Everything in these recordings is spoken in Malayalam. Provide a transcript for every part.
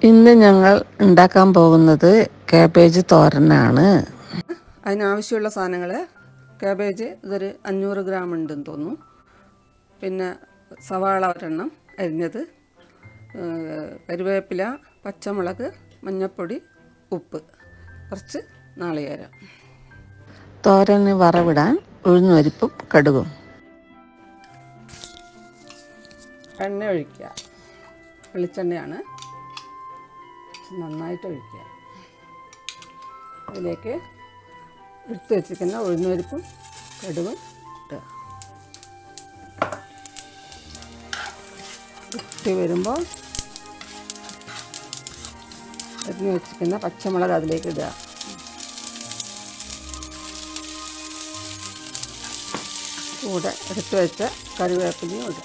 ഇന്ന് ഞങ്ങൾ ഉണ്ടാക്കാൻ പോകുന്നത് കാബേജ് തോരനാണ് അതിനാവശ്യമുള്ള സാധനങ്ങൾ കാബേജ് ഇതൊരു അഞ്ഞൂറ് ഗ്രാം ഉണ്ടെന്ന് തോന്നുന്നു പിന്നെ സവാള ഒരെണ്ണം അരിഞ്ഞത് ഏഹ് കരുവേപ്പില പച്ചമുളക് മഞ്ഞൾപ്പൊടി ഉപ്പ് കുറച്ച് നാളികേരം തോരന് വറവിടാൻ ഉഴുന്നുപരിപ്പും കടുകും എണ്ണ ഒഴിക്കുക വെളിച്ചെണ്ണയാണ് നന്നായിട്ട് ഒഴിക്കുക അതിലേക്ക് എടുത്ത് വെച്ചിരിക്കുന്ന ഉഴുന്നുപരിപ്പും കടുകും ഇട്ടുക ഇട്ട് വരുമ്പോൾ അരിഞ്ഞ് വെച്ചിരിക്കുന്ന പച്ചമുളക് അതിലേക്ക് ഇടുക കൂടെ എടുത്ത് വെച്ച കറിവേപ്പിലയും ഇടുക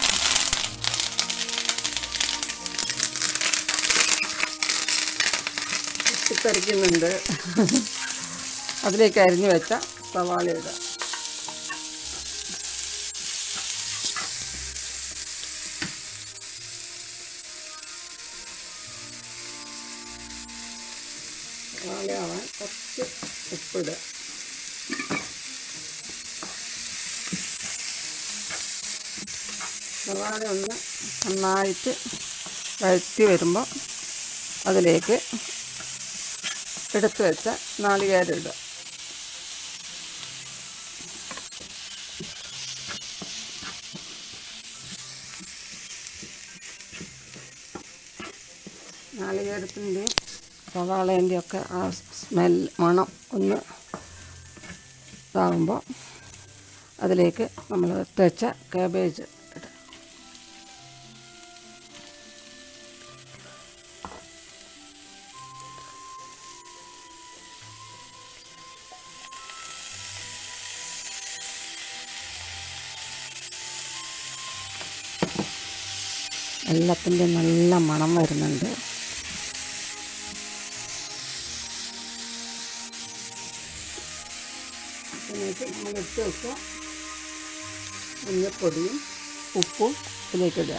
പൊട്ടിത്തെറിക്കുന്നുണ്ട് അതിലേക്ക് അരിഞ്ഞു വെച്ച സവാള ഇടുക സവാളയാവാൻ കുറച്ച് ഉപ്പിടുക സവാള ഒന്ന് നന്നായിട്ട് വഴറ്റി വരുമ്പോൾ അതിലേക്ക് എടുത്ത് വെച്ച നാളികേരം ഇടുക നാളികേരത്തിൻ്റെയും സവാളേൻ്റെയും ഒക്കെ ആ സ്മെൽ മണം ഒന്ന് ഇതാകുമ്പോൾ അതിലേക്ക് നമ്മൾ എടുത്ത് വെച്ച കാബേജ് ഇടുക എല്ലാത്തിൻ്റെ നല്ല മണം വരുന്നുണ്ട് എന്നിട്ട് നമ്മൾ ഇട്ട് വെക്കുക മഞ്ഞപ്പൊടിയും ഉപ്പും ഇതിലേക്ക് ഇടുക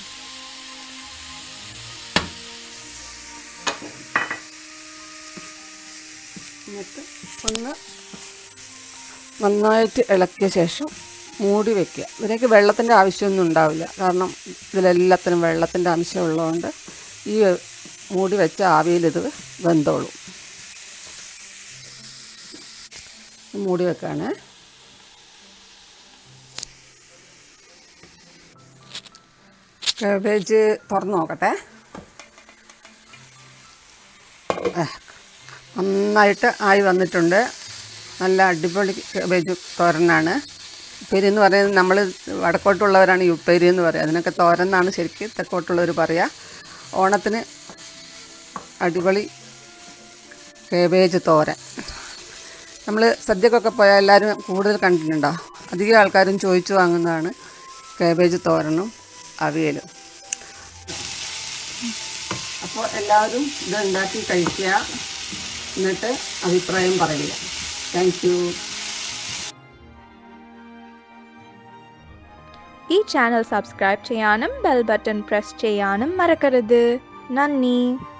എന്നിട്ട് ഒന്ന് നന്നായിട്ട് ഇളക്കിയ ശേഷം മൂടി വെക്കുക ഇതിലേക്ക് വെള്ളത്തിൻ്റെ ആവശ്യമൊന്നും ഉണ്ടാവില്ല കാരണം ഇതിലെല്ലാത്തിനും വെള്ളത്തിൻ്റെ അംശം ഉള്ളതുകൊണ്ട് ഈ മൂടി വെച്ച ആവിയിൽ ഇത് വെന്തോളും മൂടി വെക്കാണ് കാബേജ് തുറന്ന് നോക്കട്ടെ ആ, നന്നായിട്ട് ആയി വന്നിട്ടുണ്ട് നല്ല അടിപൊളി കാബേജ് തോരനാണ് ഉപ്പേരി എന്ന് പറയുന്നത് നമ്മൾ വടക്കോട്ടുള്ളവരാണ് ഈ ഉപ്പേരി എന്ന് പറയുക അതിനൊക്കെ തോരൻ എന്നാണ് ശരിക്കും തെക്കോട്ടുള്ളവർ പറയുക ഓണത്തിന് അടിപൊളി കേബേജ് തോരൻ നമ്മൾ സദ്യക്കൊക്കെ പോയാൽ എല്ലാവരും കൂടുതൽ കണ്ടിട്ടുണ്ടോ അധികം ആൾക്കാരും ചോദിച്ചു വാങ്ങുന്നതാണ് കേബേജ് തോരനും അവിയലും അപ്പോൾ എല്ലാവരും ഇത് ഉണ്ടാക്കി കഴിക്കുക എന്നിട്ട് അഭിപ്രായം പറയുക താങ്ക് യു ఈ ఛానల్ సబ్స్క్రైబ్ చేయానం బెల్ బటన్ ప్రెస్ చేయానం మరకరదు నన్నీ